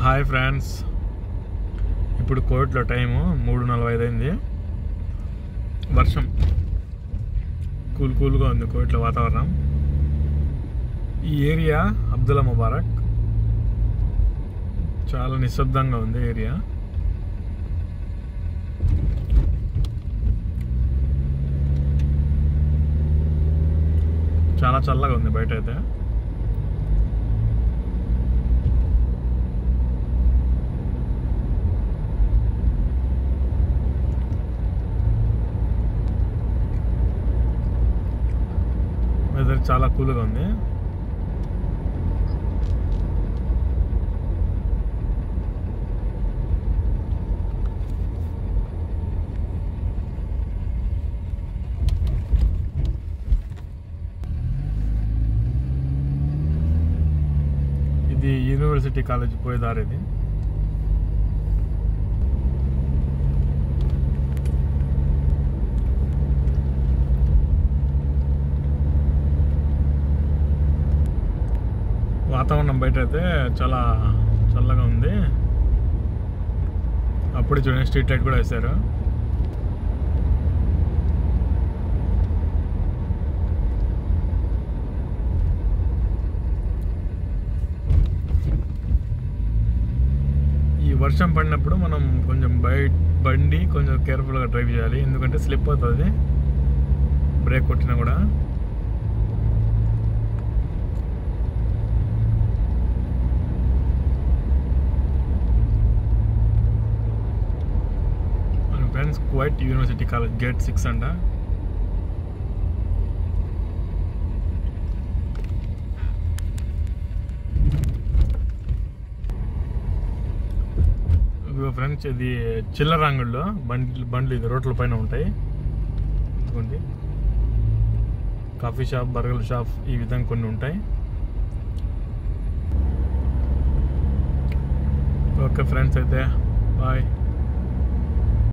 hi friends ఇప్పుడు కోవిట్లో time మూడు నలభై ఐదు అయింది వర్షం కూల్ కూల్గా ఉంది కోవిట్లో వాతావరణం ఈ ఏరియా అబ్దుల్లా ముబారక్ చాలా నిశ్శబ్దంగా ఉంది ఏరియా చాలా చల్లగా ఉంది బయట అయితే వెదర్ చాలా కూల్గా ఉంది ఇది యూనివర్సిటీ కాలేజ్ పోయే దారి ఇది వాతావరణం బయట అయితే చాలా చల్లగా ఉంది అప్పుడే చూడండి స్ట్రీట్ లైట్ కూడా వేశారు ఈ వర్షం పడినప్పుడు మనం కొంచెం బయట బండి కొంచెం కేర్ఫుల్గా డ్రైవ్ చేయాలి ఎందుకంటే స్లిప్ అవుతుంది బ్రేక్ కొట్టినా కూడా మన friends quiet university college gate six అంట ఇదిగో ఫ్రెండ్స్ ఇది చిల్లర అంగడిలో బండ్లు బండ్లు ఇది రోడ్ల పైన ఉంటాయి ఇదిగోండి కాఫీ షాప్ బర్గర్ షాప్ ఈ విధంగా కొన్ని ఉంటాయి ఓకే ఫ్రెండ్స్ అయితే బాయ్